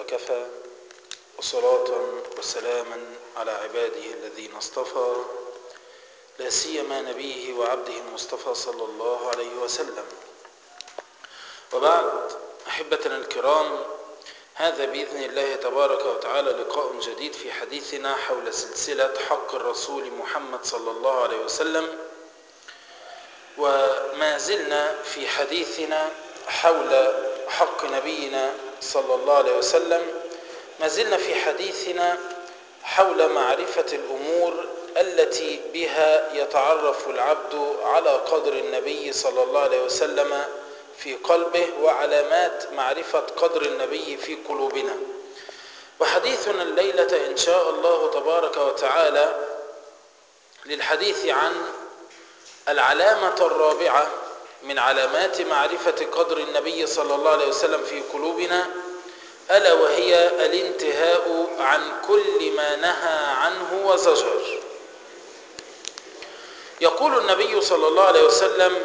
وكفى وصلاة وسلاما على عباده الذين اصطفى لا سيما نبيه وعبده المصطفى صلى الله عليه وسلم وبعد أحبتنا الكرام هذا بإذن الله تبارك وتعالى لقاء جديد في حديثنا حول سلسلة حق الرسول محمد صلى الله عليه وسلم وما زلنا في حديثنا حول حق نبينا صلى الله عليه وسلم ما زلنا في حديثنا حول معرفة الأمور التي بها يتعرف العبد على قدر النبي صلى الله عليه وسلم في قلبه وعلامات معرفة قدر النبي في قلوبنا وحديثنا الليلة إن شاء الله تبارك وتعالى للحديث عن العلامة الرابعة من علامات معرفة قدر النبي صلى الله عليه وسلم في قلوبنا ألا وهي الانتهاء عن كل ما نهى عنه وزجر يقول النبي صلى الله عليه وسلم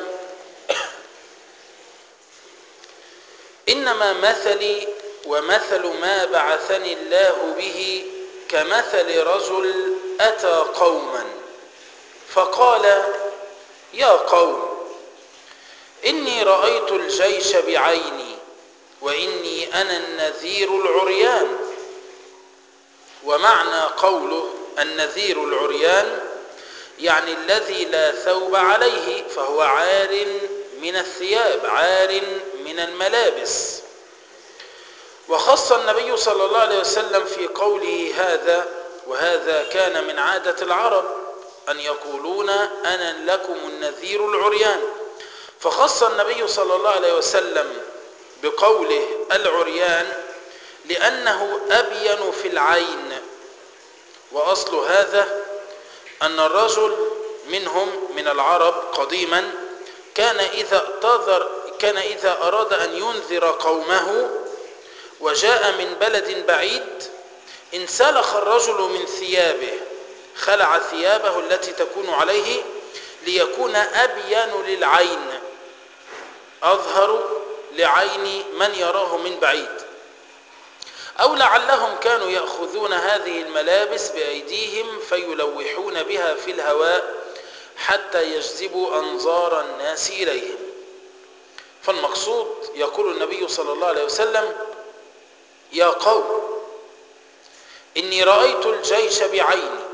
إنما مثلي ومثل ما بعثني الله به كمثل رجل أتى قوما فقال يا قوم إني رأيت الجيش بعيني وإني أنا النذير العريان ومعنى قوله النذير العريان يعني الذي لا ثوب عليه فهو عار من الثياب عار من الملابس وخص النبي صلى الله عليه وسلم في قوله هذا وهذا كان من عادة العرب أن يقولون أنا لكم النذير العريان فخص النبي صلى الله عليه وسلم بقوله العريان لأنه أبين في العين وأصل هذا أن الرجل منهم من العرب قديما كان إذا اعتذر كان إذا أراد أن ينذر قومه وجاء من بلد بعيد انسلخ الرجل من ثيابه خلع ثيابه التي تكون عليه ليكون أبين للعين أظهر لعين من يراه من بعيد أو لعلهم كانوا يأخذون هذه الملابس بأيديهم فيلوحون بها في الهواء حتى يجذبوا أنظار الناس إليهم فالمقصود يقول النبي صلى الله عليه وسلم يا قوم إني رأيت الجيش بعيني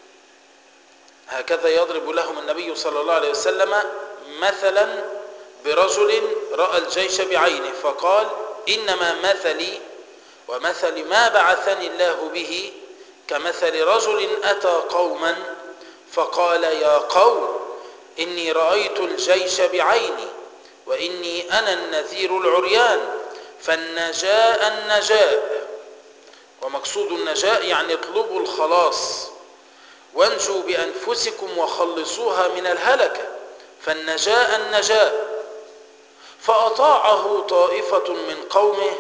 هكذا يضرب لهم النبي صلى الله عليه وسلم مثلا برجل رأى الجيش بعينه فقال إنما مثلي ومثل ما بعثني الله به كمثل رجل أتى قوما فقال يا قوم إني رأيت الجيش بعيني وإني أنا النذير العريان فالنجاء النجاء ومقصود النجاء يعني اطلبوا الخلاص وانجوا بأنفسكم وخلصوها من الهلكة فالنجاء النجاء فأطاعه طائفة من قومه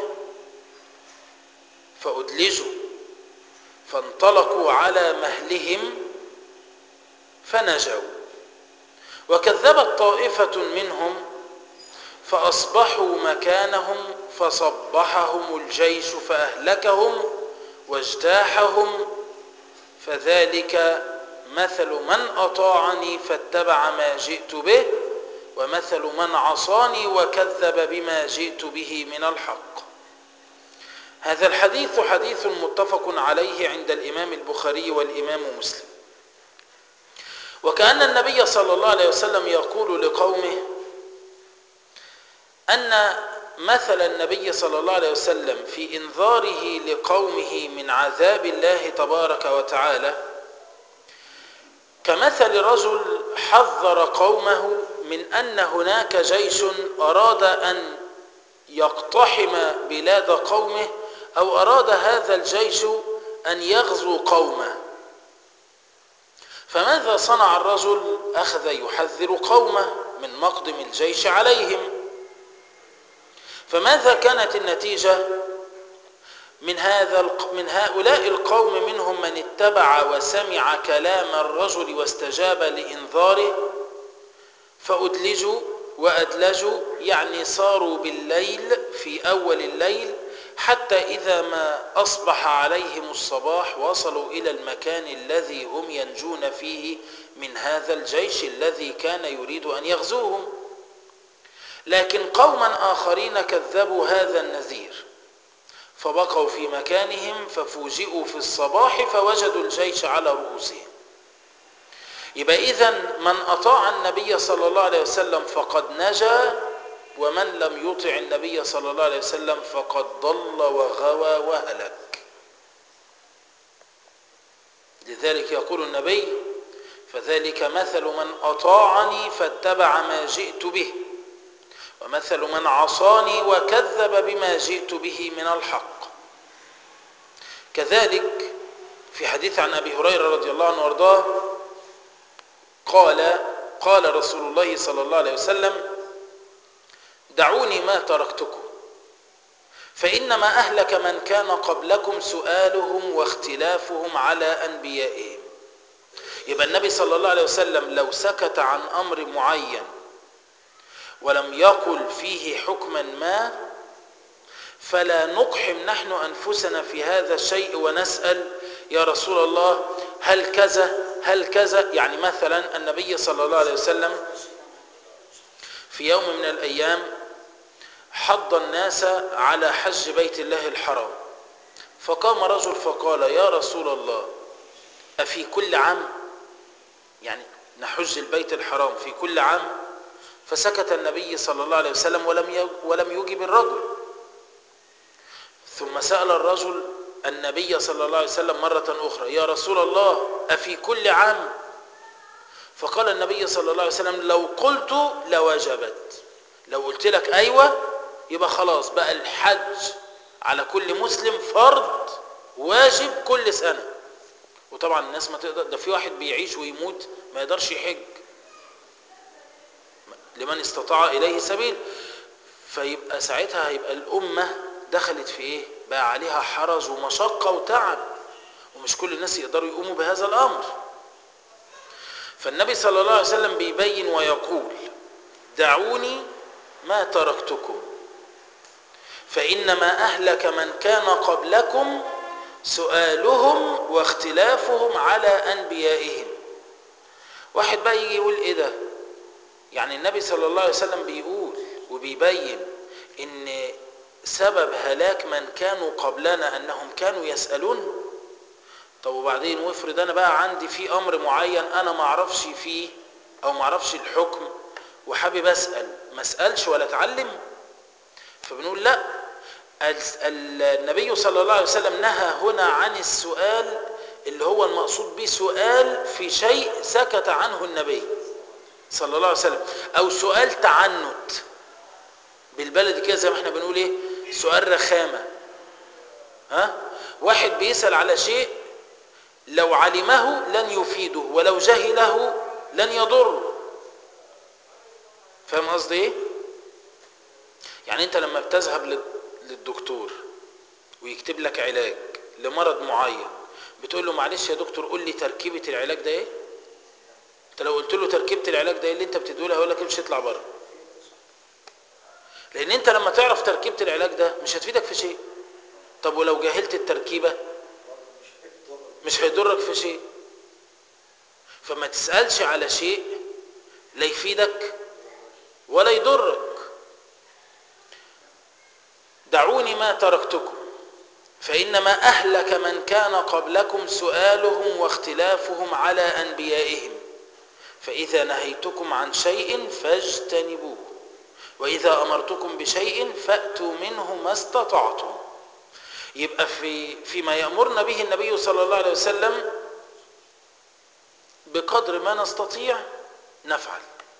فأدلجوا فانطلقوا على مهلهم فنجوا وكذبت طائفة منهم فأصبحوا مكانهم فصبحهم الجيش فأهلكهم واجتاحهم فذلك مثل من أطاعني فاتبع ما جئت به ومثل من عصاني وكذب بما جئت به من الحق هذا الحديث حديث متفق عليه عند الإمام البخاري والإمام مسلم وكأن النبي صلى الله عليه وسلم يقول لقومه أن مثل النبي صلى الله عليه وسلم في إنذاره لقومه من عذاب الله تبارك وتعالى كمثل رجل حذر قومه من أن هناك جيش أراد أن يقتحم بلاد قومه أو أراد هذا الجيش أن يغزو قومه فماذا صنع الرجل أخذ يحذر قومه من مقدم الجيش عليهم فماذا كانت النتيجة من هذا من هؤلاء القوم منهم من اتبع وسمع كلام الرجل واستجاب لإنذاره فأدلجوا وأدلجوا يعني صاروا بالليل في أول الليل حتى إذا ما أصبح عليهم الصباح وصلوا إلى المكان الذي هم ينجون فيه من هذا الجيش الذي كان يريد أن يغزوهم لكن قوما آخرين كذبوا هذا النذير فبقوا في مكانهم ففوجئوا في الصباح فوجدوا الجيش على رؤوسهم يبقى إذا من أطاع النبي صلى الله عليه وسلم فقد نجا ومن لم يطع النبي صلى الله عليه وسلم فقد ضل وغوى وهلك لذلك يقول النبي فذلك مثل من أطاعني فاتبع ما جئت به ومثل من عصاني وكذب بما جئت به من الحق كذلك في حديث عن أبي هريرة رضي الله عنه وارضاه قال قال رسول الله صلى الله عليه وسلم دعوني ما تركتكم فإنما أهلك من كان قبلكم سؤالهم واختلافهم على أنبيائهم يبقى النبي صلى الله عليه وسلم لو سكت عن أمر معين ولم يقل فيه حكما ما فلا نقحم نحن أنفسنا في هذا الشيء ونسأل يا رسول الله هل كذا هل كذا يعني مثلا النبي صلى الله عليه وسلم في يوم من الأيام حض الناس على حج بيت الله الحرام فقام رجل فقال يا رسول الله أفي كل عام يعني نحج البيت الحرام في كل عام فسكت النبي صلى الله عليه وسلم ولم ولم يجب الرجل ثم سأل الرجل النبي صلى الله عليه وسلم مرة أخرى يا رسول الله أفي كل عام فقال النبي صلى الله عليه وسلم لو قلت لوجبت لو قلت لك أيوة يبقى خلاص بقى الحج على كل مسلم فرض واجب كل سنة وطبعا الناس ما تقدر ده في واحد بيعيش ويموت ما يقدرش يحج لمن استطاع إليه سبيل فيبقى ساعتها هيبقى الأمة دخلت في إيه بقى عليها حرج ومشقة وتعب ومش كل الناس يقدروا يقوموا بهذا الأمر فالنبي صلى الله عليه وسلم بيبين ويقول دعوني ما تركتكم فإنما أهلك من كان قبلكم سؤالهم واختلافهم على أنبيائهم واحد بقى يجي يقول إيه ده يعني النبي صلى الله عليه وسلم بيقول وبيبين إن سبب هلاك من كانوا قبلنا أنهم كانوا يسألون طب وبعدين وافرض أنا بقى عندي في أمر معين أنا ما أعرفش فيه أو ما أعرفش الحكم وحابب أسأل ما أسألش ولا أتعلم فبنقول لا النبي صلى الله عليه وسلم نهى هنا عن السؤال اللي هو المقصود به سؤال في شيء سكت عنه النبي صلى الله عليه وسلم او سؤال تعنت بالبلد كده زي ما احنا بنقول ايه سؤال رخامه ها واحد بيسال على شيء لو علمه لن يفيده ولو جهله لن يضره فاهم قصدي ايه يعني انت لما بتذهب للدكتور ويكتب لك علاج لمرض معين بتقول له معلش يا دكتور قول لي تركيبه العلاج ده ايه انت لو قلت له تركيبه العلاج ده ايه اللي انت بتديه له هيقول لك مش هيطلع بره لان انت لما تعرف تركيبه العلاج ده مش هتفيدك في شيء طب ولو جهلت التركيبه مش هيضرك في شيء فما تسالش على شيء لا يفيدك ولا يضرك دعوني ما تركتكم فإنما أهلك من كان قبلكم سؤالهم واختلافهم على أنبيائهم فإذا نهيتكم عن شيء فاجتنبوه وإذا أمرتكم بشيء فأتوا منه ما استطعتم يبقى في فيما يأمرنا به النبي صلى الله عليه وسلم بقدر ما نستطيع نفعل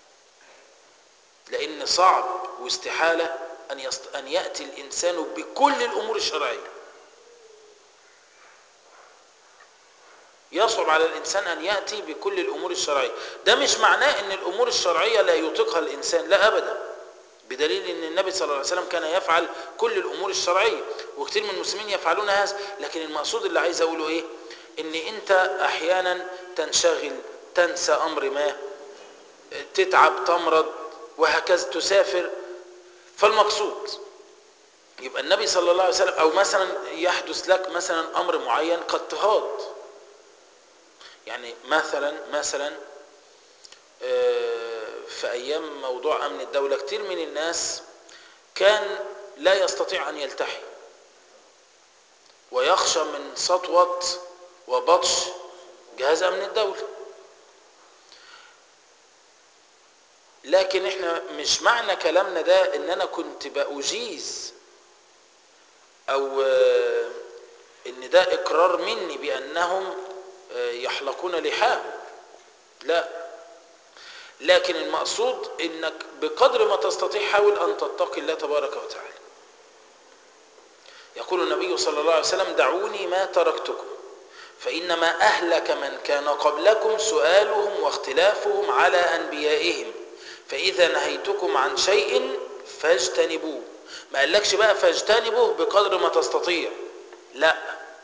لأن صعب واستحالة أن, يست... أن يأتي الإنسان بكل الأمور الشرعية يصعب على الإنسان أن يأتي بكل الأمور الشرعية ده مش معناه أن الأمور الشرعية لا يطيقها الإنسان لا أبدا بدليل أن النبي صلى الله عليه وسلم كان يفعل كل الأمور الشرعية وكثير من المسلمين يفعلون هذا لكن المقصود اللي عايز أقوله إيه أن أنت أحيانا تنشغل تنسى أمر ما تتعب تمرض وهكذا تسافر فالمقصود يبقى النبي صلى الله عليه وسلم او مثلا يحدث لك مثلا امر معين كاضطهاد يعني مثلا مثلا في ايام موضوع امن الدوله كتير من الناس كان لا يستطيع ان يلتحي ويخشى من سطوه وبطش جهاز امن الدوله لكن احنا مش معنى كلامنا ده ان انا كنت باجيز او ان ده اقرار مني بانهم يحلقون لحاهم لا لكن المقصود انك بقدر ما تستطيع حاول ان تتقي الله تبارك وتعالى يقول النبي صلى الله عليه وسلم دعوني ما تركتكم فانما اهلك من كان قبلكم سؤالهم واختلافهم على انبيائهم فاذا نهيتكم عن شيء فاجتنبوه ما قالكش بقى فاجتنبوه بقدر ما تستطيع لا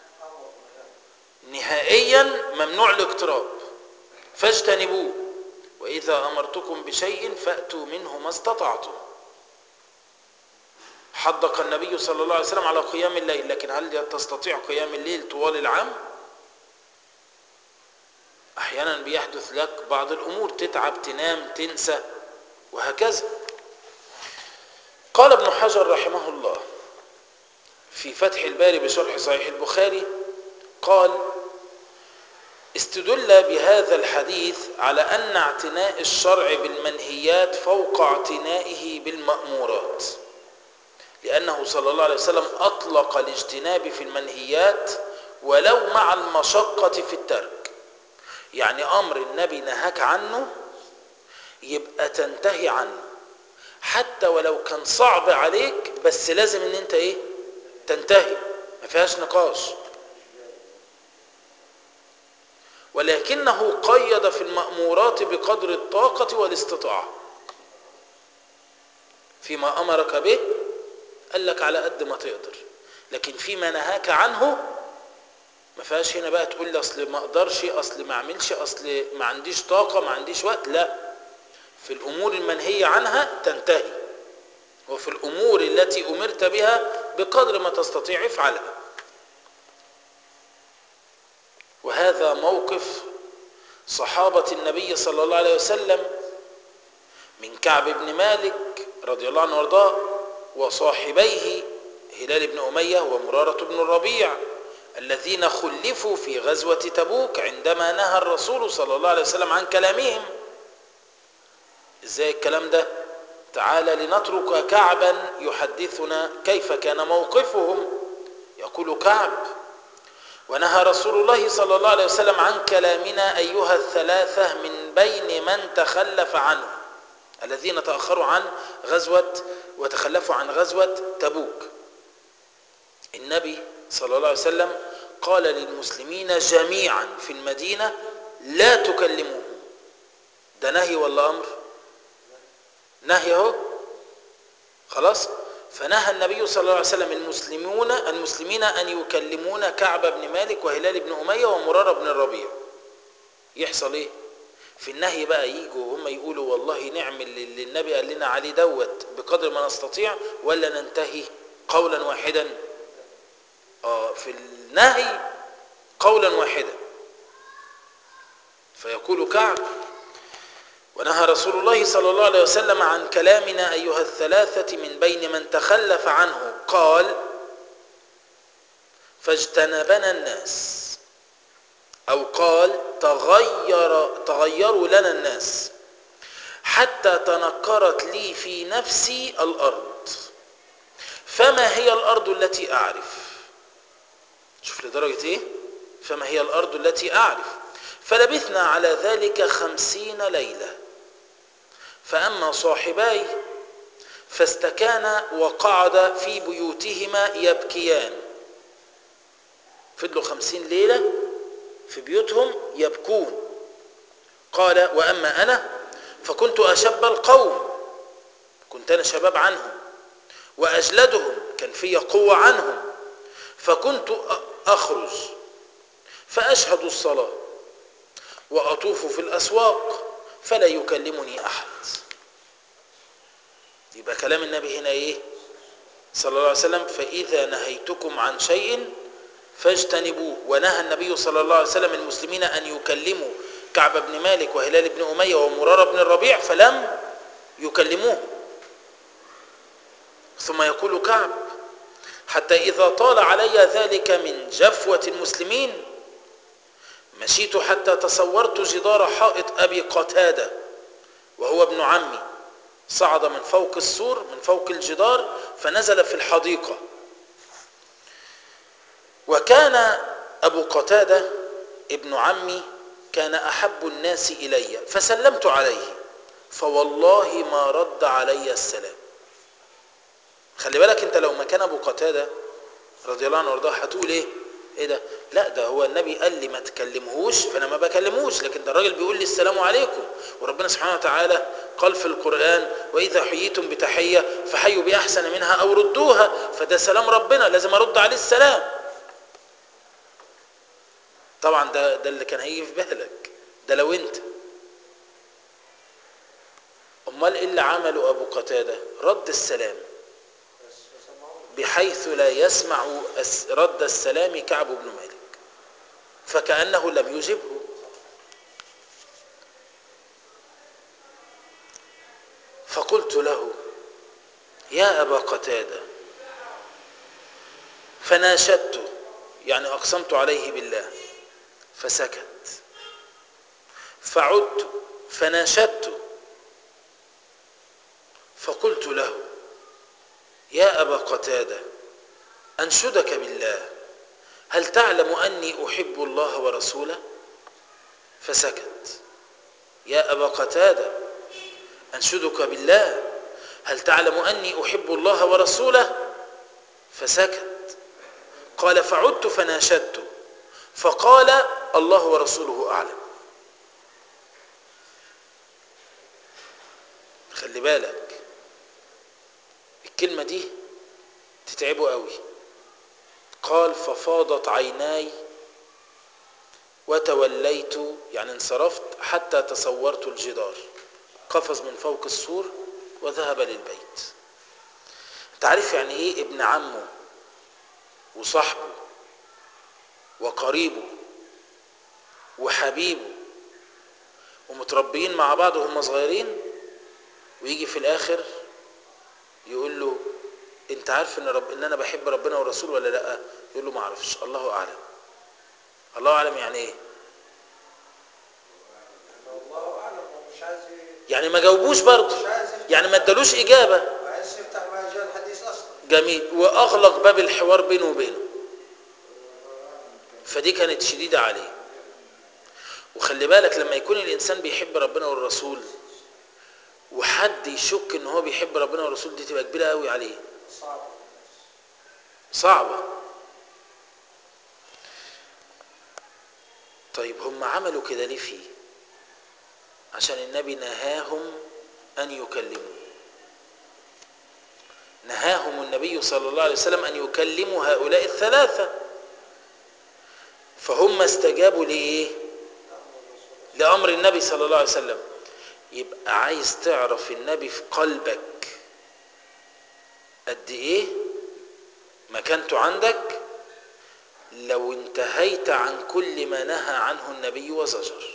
نهائيا ممنوع الاقتراب فاجتنبوه واذا امرتكم بشيء فاتوا منه ما استطعتم حضق النبي صلى الله عليه وسلم على قيام الليل لكن هل تستطيع قيام الليل طوال العام احيانا بيحدث لك بعض الامور تتعب تنام تنسى وهكذا قال ابن حجر رحمه الله في فتح الباري بشرح صحيح البخاري قال استدل بهذا الحديث على أن اعتناء الشرع بالمنهيات فوق اعتنائه بالمأمورات لأنه صلى الله عليه وسلم أطلق الاجتناب في المنهيات ولو مع المشقة في الترك يعني أمر النبي نهاك عنه يبقى تنتهي عنه حتى ولو كان صعب عليك بس لازم ان انت ايه تنتهي ما فيهاش نقاش ولكنه قيد في المأمورات بقدر الطاقة والاستطاعة فيما أمرك به قال لك على قد ما تقدر لكن فيما نهاك عنه ما فيهاش هنا بقى تقول لي اصل ما اقدرش اصل ما اعملش اصل ما عنديش طاقة ما عنديش وقت لا في الامور المنهية عنها تنتهي وفي الامور التي امرت بها بقدر ما تستطيع افعلها وهذا موقف صحابة النبي صلى الله عليه وسلم من كعب بن مالك رضي الله عنه وارضاه وصاحبيه هلال بن أمية ومرارة بن الربيع الذين خلفوا في غزوة تبوك عندما نهى الرسول صلى الله عليه وسلم عن كلامهم ازاي الكلام ده تعالى لنترك كعبا يحدثنا كيف كان موقفهم يقول كعب ونهى رسول الله صلى الله عليه وسلم عن كلامنا أيها الثلاثة من بين من تخلف عنه الذين تأخروا عن غزوة وتخلفوا عن غزوة تبوك النبي صلى الله عليه وسلم قال للمسلمين جميعا في المدينة لا تكلموه ده نهي ولا أمر نهي اهو خلاص فنهى النبي صلى الله عليه وسلم المسلمون المسلمين أن يكلمون كعب بن مالك وهلال بن أمية ومرارة بن الربيع يحصل ايه في النهي بقى يجوا هم يقولوا والله نعمل اللي النبي قال لنا عليه دوت بقدر ما نستطيع ولا ننتهي قولا واحدا آه في النهي قولا واحدا فيقول كعب ونهى رسول الله صلى الله عليه وسلم عن كلامنا أيها الثلاثة من بين من تخلف عنه قال فاجتنبنا الناس أو قال تغير تغيروا لنا الناس حتى تنكرت لي في نفسي الأرض فما هي الأرض التي أعرف شوف لدرجة إيه فما هي الأرض التي أعرف فلبثنا على ذلك خمسين ليلة فأما صاحباي فاستكانا وقعد في بيوتهما يبكيان فضلوا خمسين ليلة في بيوتهم يبكون قال وأما أنا فكنت أشب القوم كنت أنا شباب عنهم وأجلدهم كان في قوة عنهم فكنت أخرج فأشهد الصلاة وأطوف في الأسواق فلا يكلمني أحد يبقى كلام النبي هنا إيه صلى الله عليه وسلم فإذا نهيتكم عن شيء فاجتنبوه ونهى النبي صلى الله عليه وسلم المسلمين أن يكلموا كعب بن مالك وهلال بن أمية ومرارة بن الربيع فلم يكلموه ثم يقول كعب حتى إذا طال علي ذلك من جفوة المسلمين مشيت حتى تصورت جدار حائط أبي قتادة وهو ابن عمي صعد من فوق السور من فوق الجدار فنزل في الحديقة وكان أبو قتادة ابن عمي كان أحب الناس إلي فسلمت عليه فوالله ما رد علي السلام خلي بالك انت لو مكان ابو قتاده رضي الله عنه وارضاه هتقول ايه ايه ده لا ده هو النبي قال لي ما تكلمهوش فانا ما بكلموش لكن ده الراجل بيقول لي السلام عليكم وربنا سبحانه وتعالى قال في القران واذا حييتم بتحيه فحيوا باحسن منها او ردوها فده سلام ربنا لازم ارد عليه السلام طبعا ده ده اللي كان هيجي في بالك ده لو انت امال ايه اللي عمله ابو قتاده رد السلام بحيث لا يسمع رد السلام كعب بن مالك فكأنه لم يجبه فقلت له يا أبا قتادة فناشدته يعني أقسمت عليه بالله فسكت فعدت فناشدته فقلت له يا أبا قتادة أنشدك بالله هل تعلم أني أحب الله ورسوله فسكت يا أبا قتادة أنشدك بالله هل تعلم أني أحب الله ورسوله فسكت قال فعدت فناشدت فقال الله ورسوله أعلم خلي بالك الكلمة دي تتعبه قوي قال ففاضت عيناي وتوليت يعني انصرفت حتى تصورت الجدار قفز من فوق السور وذهب للبيت انت عارف يعني ايه ابن عمه وصاحبه وقريبه وحبيبه ومتربيين مع بعض وهم صغيرين ويجي في الاخر يقول له انت عارف ان رب ان انا بحب ربنا والرسول ولا لا يقول له ما اعرفش الله اعلم الله اعلم يعني ايه الله اعلم هو مش عايز يعني ما جاوبوش برضه مش عايز يفتح يعني ما ادالوش اجابه عايز يفتح مجال الحديث اصلا جميل واغلق باب الحوار بينه وبينه فدي كانت شديده عليه وخلي بالك لما يكون الانسان بيحب ربنا والرسول وحد يشك ان هو بيحب ربنا والرسول دي تبقى كبيره قوي عليه صعب صعبه طيب هم عملوا كده ليه فيه عشان النبي نهاهم ان يكلموا نهاهم النبي صلى الله عليه وسلم ان يكلموا هؤلاء الثلاثه فهم استجابوا لايه لامر النبي صلى الله عليه وسلم يبقى عايز تعرف النبي في قلبك قد ايه مكانته عندك لو انتهيت عن كل ما نهى عنه النبي وزجر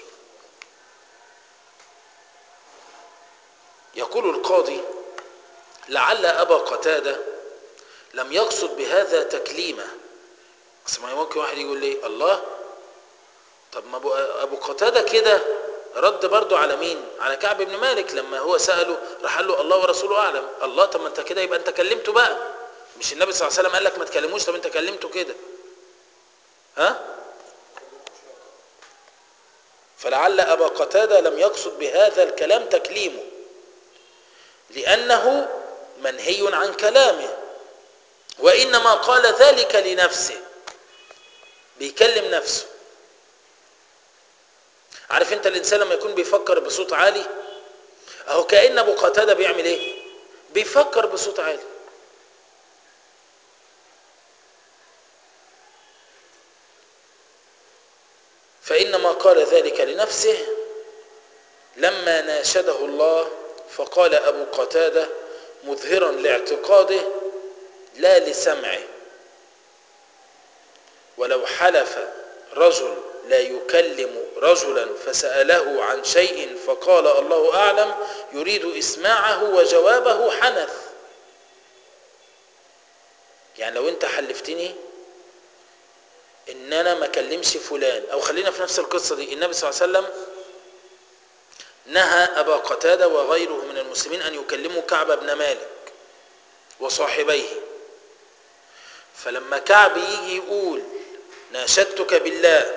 يقول القاضي لعل ابا قتاده لم يقصد بهذا تكليمه اصل ما ممكن واحد يقول لي الله طب ما أبو- ابو قتاده كده رد برضه على مين على كعب بن مالك لما هو ساله راح قال له الله ورسوله اعلم الله طب ما انت كده يبقى انت كلمته بقى مش النبي صلى الله عليه وسلم قال لك ما تكلموش طب انت كلمته كده ها فلعل ابا قتاده لم يقصد بهذا الكلام تكليمه لانه منهي عن كلامه وانما قال ذلك لنفسه بيكلم نفسه عارف انت الانسان لما يكون بيفكر بصوت عالي اهو كأن ابو قتادة بيعمل ايه بيفكر بصوت عالي فإنما قال ذلك لنفسه لما ناشده الله فقال أبو قتادة مظهرا لاعتقاده لا لسمعه ولو حلف رجل لا يكلم رجلا فسأله عن شيء فقال الله أعلم يريد إسماعه وجوابه حنث يعني لو انت حلفتني ان انا ما اكلمش فلان او خلينا في نفس القصة دي النبي صلى الله عليه وسلم نهى ابا قتادة وغيره من المسلمين ان يكلموا كعب بن مالك وصاحبيه فلما كعب يجي يقول ناشدتك بالله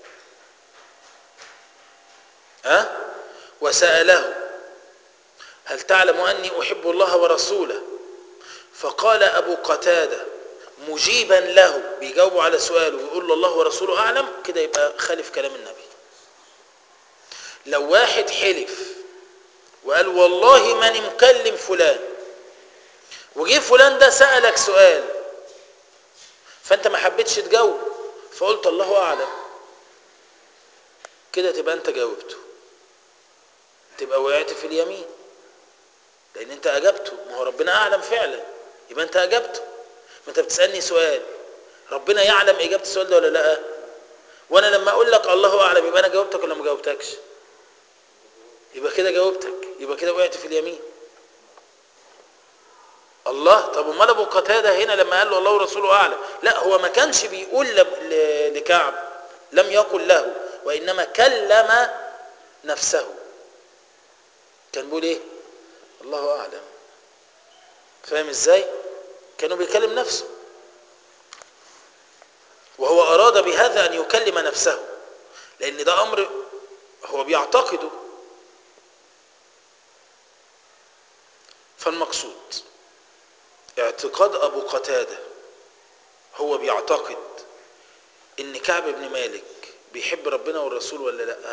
ها أه؟ وسأله هل تعلم أني أحب الله ورسوله فقال أبو قتادة مجيبا له بيجاوبوا على سؤاله ويقول له الله ورسوله أعلم كده يبقى خالف كلام النبي لو واحد حلف وقال والله ماني مكلم فلان وجه فلان ده سألك سؤال فأنت ما حبيتش تجاوب فقلت الله أعلم كده تبقى أنت جاوبته تبقى وقعت في اليمين لأن أنت أجبته ما هو ربنا أعلم فعلا يبقى أنت أجبته ما أنت بتسألني سؤال ربنا يعلم إجابة السؤال ده ولا لأ وأنا لما أقول لك الله أعلم يبقى أنا جاوبتك ولا ما جاوبتكش يبقى كده جاوبتك يبقى كده وقعت في اليمين الله طب امال ابو قتاده هنا لما قال له الله ورسوله اعلم لا هو ما كانش بيقول لكعب لم يقل له وانما كلم نفسه كان بيقول ايه الله اعلم فاهم ازاي كانوا بيكلم نفسه وهو اراد بهذا ان يكلم نفسه لان ده امر هو بيعتقده فالمقصود اعتقاد ابو قتاده هو بيعتقد ان كعب بن مالك بيحب ربنا والرسول ولا لا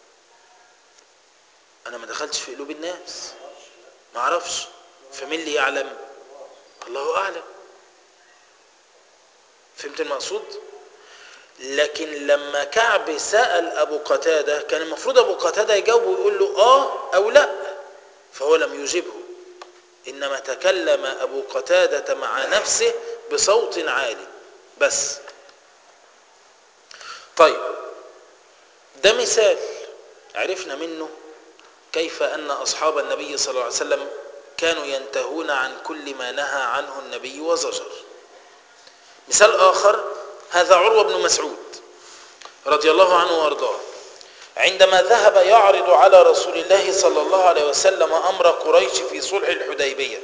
انا ما دخلتش في قلوب الناس ما اعرفش فمين اللي يعلم الله اعلم فهمت المقصود لكن لما كعب سأل ابو قتاده كان المفروض ابو قتاده يجاوب ويقول له اه او لا فهو لم يجبه إنما تكلم أبو قتادة مع نفسه بصوت عالي بس طيب ده مثال عرفنا منه كيف أن أصحاب النبي صلى الله عليه وسلم كانوا ينتهون عن كل ما نهى عنه النبي وزجر مثال آخر هذا عروة بن مسعود رضي الله عنه وارضاه عندما ذهب يعرض على رسول الله صلى الله عليه وسلم أمر قريش في صلح الحديبية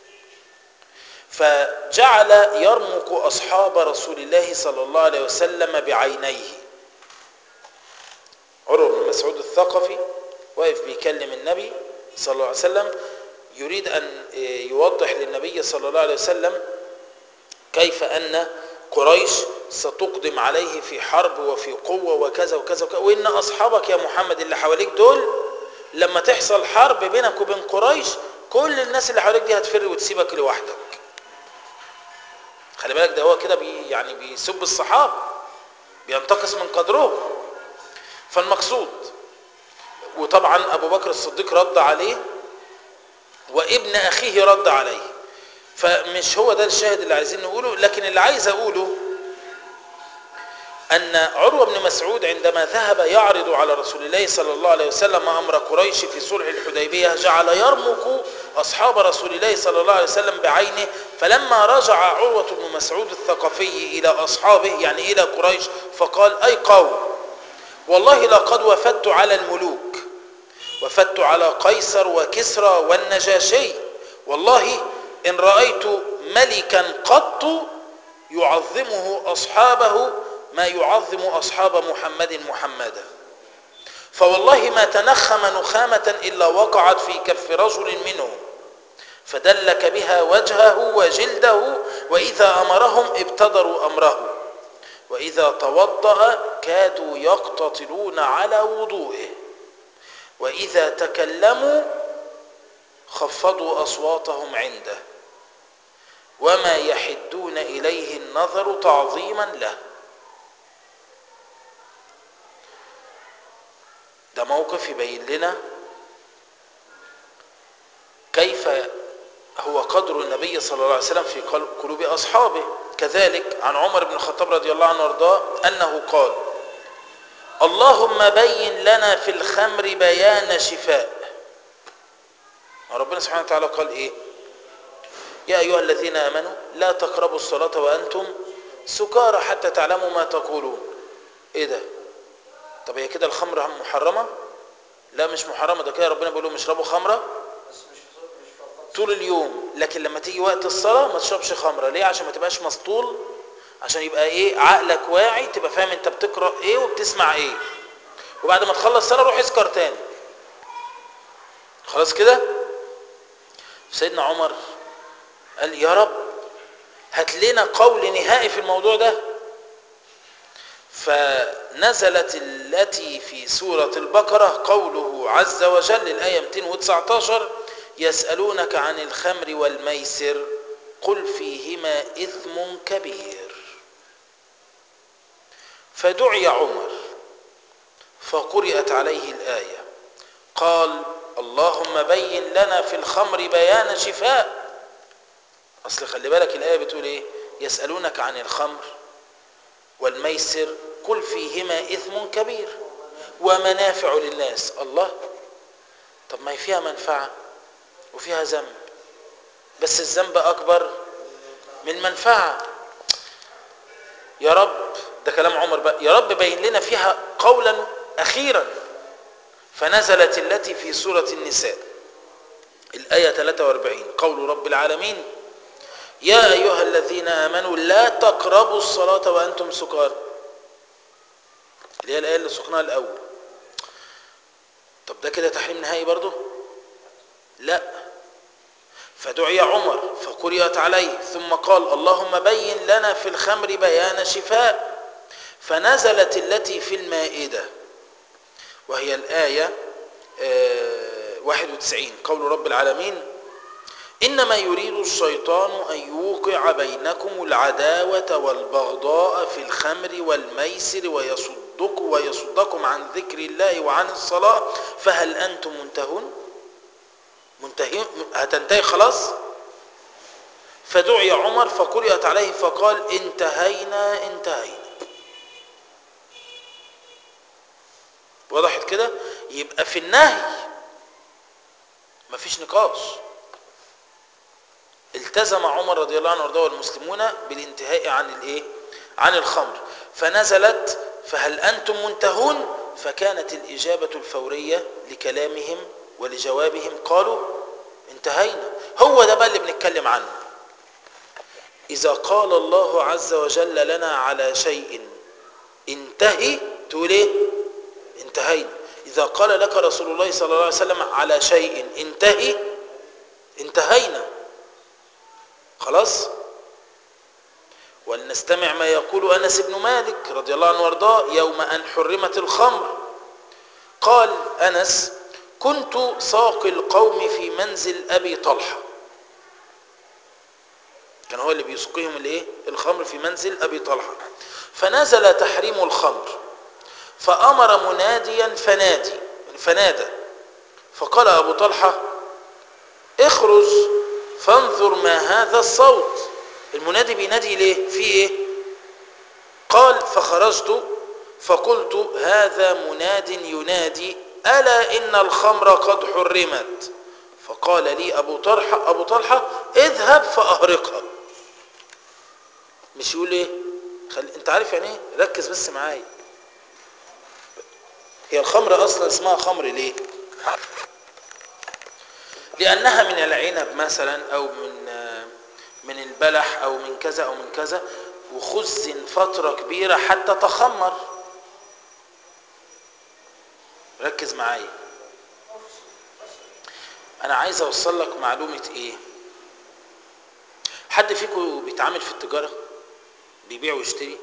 فجعل يرمق أصحاب رسول الله صلى الله عليه وسلم بعينيه عروة بن مسعود الثقفي واقف بيكلم النبي صلى الله عليه وسلم يريد أن يوضح للنبي صلى الله عليه وسلم كيف أن قريش ستقدم عليه في حرب وفي قوة وكذا وكذا, وكذا وإن أصحابك يا محمد اللي حواليك دول لما تحصل حرب بينك وبين قريش كل الناس اللي حواليك دي هتفر وتسيبك لوحدك خلي بالك ده هو كده بي يعني بيسب الصحابة بينتقص من قدرهم فالمقصود وطبعا أبو بكر الصديق رد عليه وابن أخيه رد عليه فمش هو ده الشاهد اللي عايزين نقوله لكن اللي عايز أقوله أن عروة بن مسعود عندما ذهب يعرض على رسول الله صلى الله عليه وسلم أمر قريش في صلح الحديبية جعل يرمق أصحاب رسول الله صلى الله عليه وسلم بعينه فلما رجع عروة بن مسعود الثقفي إلى أصحابه يعني إلى قريش فقال أي قوم والله لقد وفدت على الملوك وفدت على قيصر وكسرى والنجاشي والله إن رأيت ملكا قط يعظمه أصحابه ما يعظم أصحاب محمد محمدا فوالله ما تنخم نخامة إلا وقعت في كف رجل منهم فدلك بها وجهه وجلده وإذا أمرهم ابتدروا أمره وإذا توضأ كادوا يقتطرون على وضوئه وإذا تكلموا خفضوا أصواتهم عنده وما يحدون إليه النظر تعظيما له ده موقف يبين لنا كيف هو وقدر النبي صلى الله عليه وسلم في قل- قلوب أصحابه كذلك عن عمر بن الخطاب رضي الله عنه وارضاه أنه قال اللهم بين لنا في الخمر بيان شفاء ربنا سبحانه وتعالى قال ايه يا ايها الذين امنوا لا تقربوا الصلاه وانتم سكارى حتى تعلموا ما تقولون ايه ده طب هي كده الخمر محرمه لا مش محرمه ده كده ربنا بيقول لهم اشربوا خمره بس مش مش فقط طول اليوم لكن لما تيجي وقت الصلاه ما تشربش خمره ليه عشان ما تبقاش مسطول عشان يبقى ايه عقلك واعي تبقى فاهم انت بتقرا ايه وبتسمع ايه وبعد ما تخلص صلاه روح اسكر تاني خلاص كده سيدنا عمر قال يا رب هات لنا قول نهائي في الموضوع ده فنزلت التي في سورة البقرة قوله عز وجل الآية 219 يسألونك عن الخمر والميسر قل فيهما إثم كبير فدعي عمر فقرأت عليه الآية قال اللهم بين لنا في الخمر بيان شفاء أصل خلي بالك الآية بتقول إيه يسألونك عن الخمر والميسر قل فيهما إثم كبير ومنافع للناس الله طب ما هي فيها منفعة وفيها ذنب بس الذنب أكبر من المنفعة يا رب ده كلام عمر بقى يا رب بين لنا فيها قولا أخيرا فنزلت التي في سورة النساء الآية 43 قول رب العالمين يا أيها الذين آمنوا لا تقربوا الصلاة وأنتم سكارى اللي هي الآية اللي سقناها الأول طب ده كده تحريم نهائي برضه لا فدعي عمر فقرئت عليه ثم قال اللهم بين لنا في الخمر بيان شفاء فنزلت التي في المائدة وهي الآية آه، 91 قول رب العالمين إنما يريد الشيطان أن يوقع بينكم العداوة والبغضاء في الخمر والميسر ويصدكم ويصدكم عن ذكر الله وعن الصلاة فهل أنتم منتهون منتهين هتنتهي خلاص فدعي عمر فقرئت عليه فقال انتهينا انتهينا وضحت كده يبقى في النهي مفيش نقاش التزم عمر رضي الله عنه وارضاه والمسلمون بالانتهاء عن الايه عن الخمر فنزلت فهل انتم منتهون فكانت الاجابه الفوريه لكلامهم ولجوابهم قالوا انتهينا هو ده بقى اللي بنتكلم عنه اذا قال الله عز وجل لنا على شيء انتهي تقول ايه انتهينا اذا قال لك رسول الله صلى الله عليه وسلم على شيء انتهي انتهينا خلاص ولنستمع ما يقول انس بن مالك رضي الله عنه وارضاه يوم ان حرمت الخمر قال انس كنت ساقي القوم في منزل ابي طلحه كان هو اللي بيسقيهم الايه الخمر في منزل ابي طلحه فنزل تحريم الخمر فامر مناديا فنادي فنادى فقال ابو طلحه اخرج فانظر ما هذا الصوت المنادي بينادي ليه في ايه قال فخرجت فقلت هذا مناد ينادي الا ان الخمر قد حرمت فقال لي ابو طلحه ابو طلحه اذهب فاهرقها مش يقول ايه خل... انت عارف يعني ايه ركز بس معايا هي الخمر اصلا اسمها خمر ليه لانها من العنب مثلا او من من البلح او من كذا او من كذا وخزن فتره كبيره حتى تخمر ركز معايا انا عايز اوصل لك معلومه ايه حد فيكم بيتعامل في التجاره بيبيع ويشتري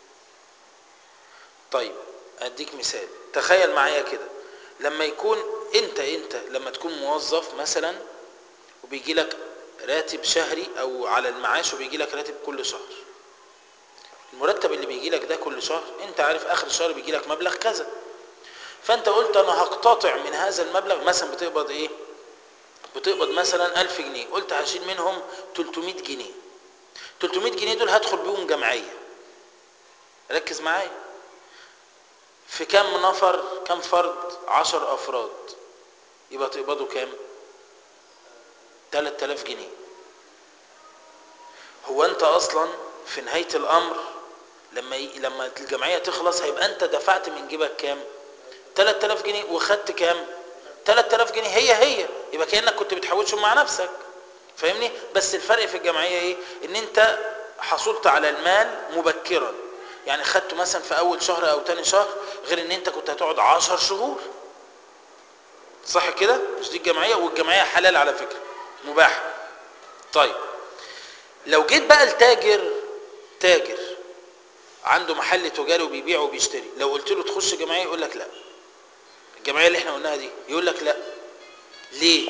طيب اديك مثال تخيل معايا كده لما يكون انت انت لما تكون موظف مثلا وبيجي لك راتب شهري او على المعاش وبيجي لك راتب كل شهر المرتب اللي بيجي لك ده كل شهر انت عارف اخر الشهر بيجي لك مبلغ كذا فانت قلت انا هقتطع من هذا المبلغ مثلا بتقبض ايه بتقبض مثلا 1000 جنيه قلت هشيل منهم 300 جنيه 300 جنيه دول هدخل بيهم جمعيه ركز معايا في كام نفر كام فرد 10 افراد يبقى تقبضوا كام 3000 جنيه هو انت اصلا في نهايه الامر لما ي... لما الجمعيه تخلص هيبقى انت دفعت من جيبك كام 3000 جنيه وخدت كام 3000 جنيه هي هي يبقى كانك كنت بتحوشهم مع نفسك فاهمني بس الفرق في الجمعيه ايه ان انت حصلت على المال مبكرا يعني خدته مثلا في اول شهر او تاني شهر غير ان انت كنت هتقعد 10 شهور صح كده مش دي الجمعيه والجمعيه حلال على فكره مباح طيب لو جيت بقى التاجر تاجر عنده محل تجاري وبيبيع وبيشتري لو قلت له تخش جمعيه يقول لك لا الجمعيه اللي احنا قلناها دي يقول لك لا ليه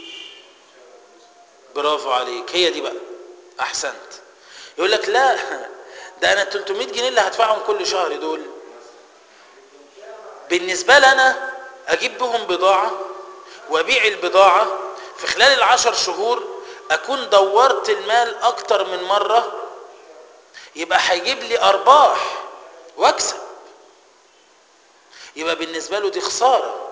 برافو عليك هي دي بقى احسنت يقول لك لا ده انا 300 جنيه اللي هدفعهم كل شهر دول بالنسبه لي انا اجيب بهم بضاعه وابيع البضاعه في خلال العشر شهور اكون دورت المال اكتر من مره يبقى هيجيب لي ارباح واكسب يبقى بالنسبه له دي خساره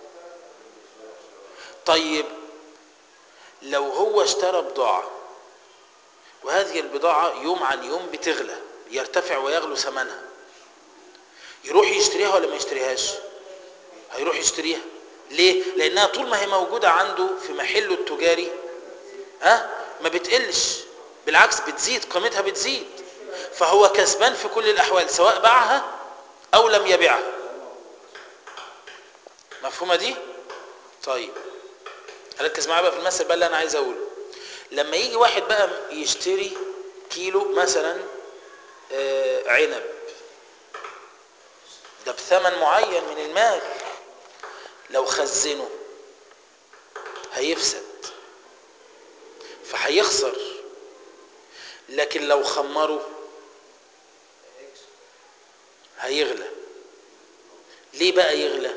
طيب لو هو اشترى بضاعه وهذه البضاعه يوم عن يوم بتغلى يرتفع ويغلو ثمنها يروح يشتريها ولا ما يشتريهاش هيروح يشتريها ليه لانها طول ما هي موجوده عنده في محله التجاري ها ما بتقلش بالعكس بتزيد قيمتها بتزيد فهو كسبان في كل الاحوال سواء باعها او لم يبيعها مفهومه دي طيب ركز معايا بقى في المثل بقى اللي انا عايز اقوله لما يجي واحد بقى يشتري كيلو مثلا آه عنب ده بثمن معين من المال لو خزنه هيفسد فهيخسر لكن لو خمره هيغلى ليه بقى يغلى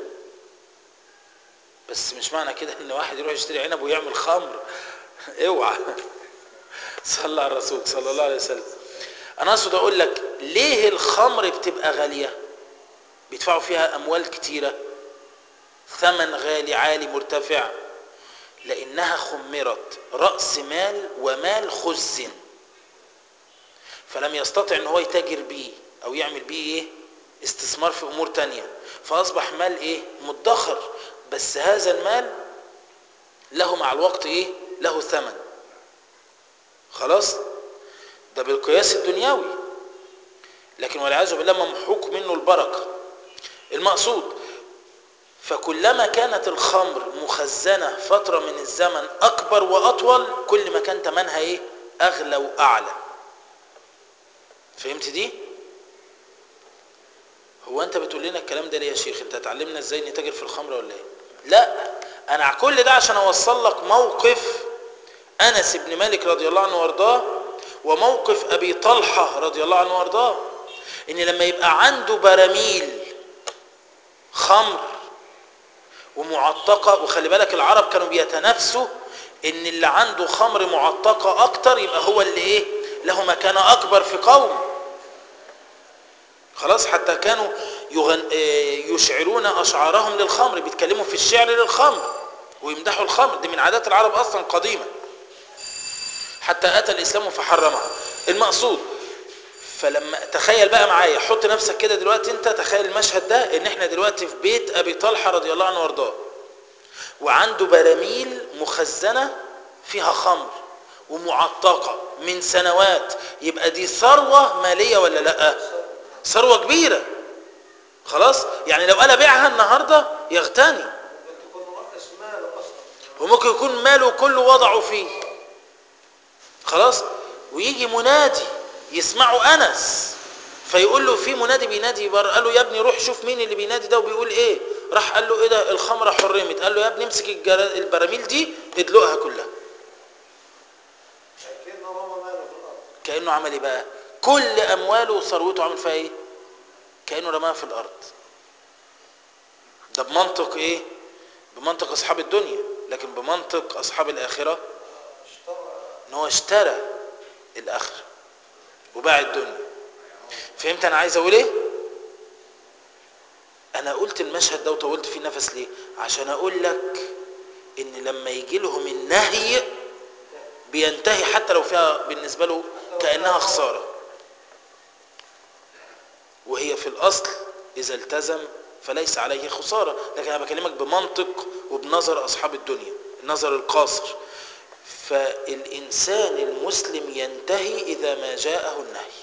بس مش معنى كده ان واحد يروح يشتري عنب ويعمل خمر اوعى صلى على الرسول صلى الله عليه وسلم انا اقصد اقول لك ليه الخمر بتبقى غاليه بيدفعوا فيها اموال كتيره ثمن غالي عالي مرتفع لانها خمرت راس مال ومال خزن فلم يستطع ان هو يتاجر بيه او يعمل بيه ايه استثمار في امور تانية فاصبح مال ايه مدخر بس هذا المال له مع الوقت ايه له ثمن خلاص ده بالقياس الدنيوي لكن والعياذ بالله ممحوق منه البركه المقصود فكلما كانت الخمر مخزنه فتره من الزمن اكبر واطول كل ما كان ثمنها ايه اغلى واعلى فهمت دي هو انت بتقول لنا الكلام ده ليه يا شيخ انت هتعلمنا ازاي نتاجر في الخمر ولا ايه لا انا كل ده عشان اوصل لك موقف انس بن مالك رضي الله عنه وارضاه وموقف ابي طلحه رضي الله عنه وارضاه ان لما يبقى عنده براميل خمر ومعتقه وخلي بالك العرب كانوا بيتنافسوا ان اللي عنده خمر معتقه اكتر يبقى هو اللي ايه له مكانه اكبر في قوم خلاص حتى كانوا يغن... يشعرون اشعارهم للخمر بيتكلموا في الشعر للخمر ويمدحوا الخمر دي من عادات العرب اصلا قديمه حتى اتى الاسلام فحرمها المقصود فلما تخيل بقى معايا حط نفسك كده دلوقتي انت تخيل المشهد ده ان احنا دلوقتي في بيت ابي طلحه رضي الله عنه وارضاه وعنده براميل مخزنه فيها خمر ومعتقه من سنوات يبقى دي ثروه ماليه ولا لا ثروه كبيره خلاص يعني لو انا بيعها النهارده يغتني ممكن تكون رأس ماله أصلا وممكن يكون ماله كله وضعه فيه خلاص ويجي منادي يسمعه انس فيقول له في منادي بينادي بره قال له يا ابني روح شوف مين اللي بينادي ده وبيقول ايه راح قال له ايه ده الخمره حرمت قال له يا ابني امسك الجرا- البراميل دي ادلقها كلها كأنه رمى ماله في الأرض كانه عمل ايه بقى كل امواله وثروته عمل فيها ايه كانه رماها في الارض ده بمنطق ايه بمنطق اصحاب الدنيا لكن بمنطق اصحاب الاخره اشترى ان هو اشترى الاخره وباع الدنيا فهمت انا عايز اقول ايه انا قلت المشهد ده وطولت فيه نفس ليه عشان اقول لك ان لما يجي لهم النهي بينتهي حتى لو فيها بالنسبه له كانها خساره وهي في الاصل اذا التزم فليس عليه خساره لكن انا بكلمك بمنطق وبنظر اصحاب الدنيا النظر القاصر فالانسان المسلم ينتهي اذا ما جاءه النهي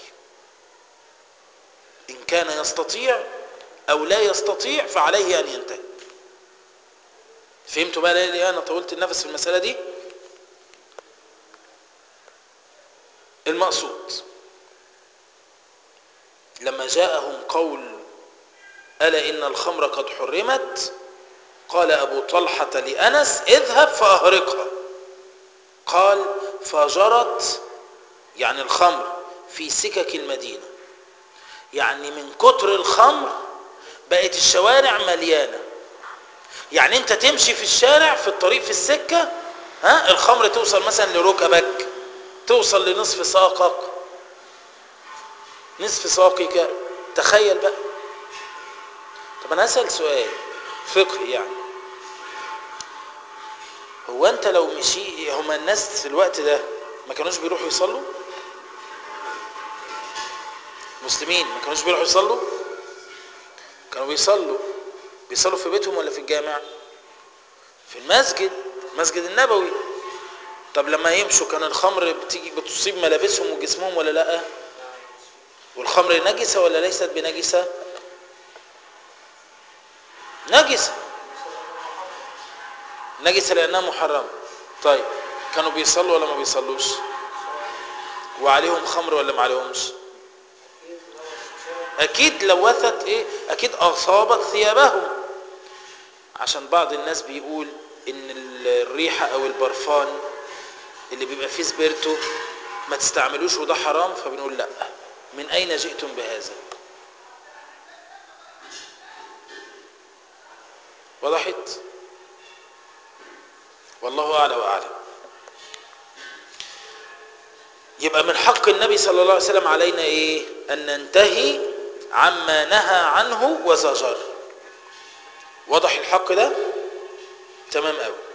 ان كان يستطيع او لا يستطيع فعليه ان ينتهي فهمتوا بقى ليه انا طولت النفس في المساله دي المقصود لما جاءهم قول ألا إن الخمر قد حرمت قال أبو طلحة لأنس اذهب فأهرقها قال فجرت يعني الخمر في سكك المدينة يعني من كتر الخمر بقت الشوارع مليانة يعني انت تمشي في الشارع في الطريق في السكة ها الخمر توصل مثلا لركبك توصل لنصف ساقك نصف ساقك تخيل بقى طب انا اسال سؤال فقهي يعني هو انت لو مشي هما الناس في الوقت ده ما كانوش بيروحوا يصلوا مسلمين ما كانوش بيروحوا يصلوا كانوا بيصلوا بيصلوا في بيتهم ولا في الجامع في المسجد المسجد النبوي طب لما يمشوا كان الخمر بتيجي بتصيب ملابسهم وجسمهم ولا لا والخمر نجسة ولا ليست بنجسة نجسة نجسة لأنها محرمة طيب كانوا بيصلوا ولا ما بيصلوش وعليهم خمر ولا ما عليهمش أكيد لوثت إيه أكيد أصابت ثيابهم عشان بعض الناس بيقول إن الريحة أو البرفان اللي بيبقى فيه سبيرتو ما تستعملوش وده حرام فبنقول لا من أين جئتم بهذا وضحت والله أعلى وأعلم يبقى من حق النبي صلى الله عليه وسلم علينا إيه أن ننتهي عما نهى عنه وزجر وضح الحق ده تمام قوي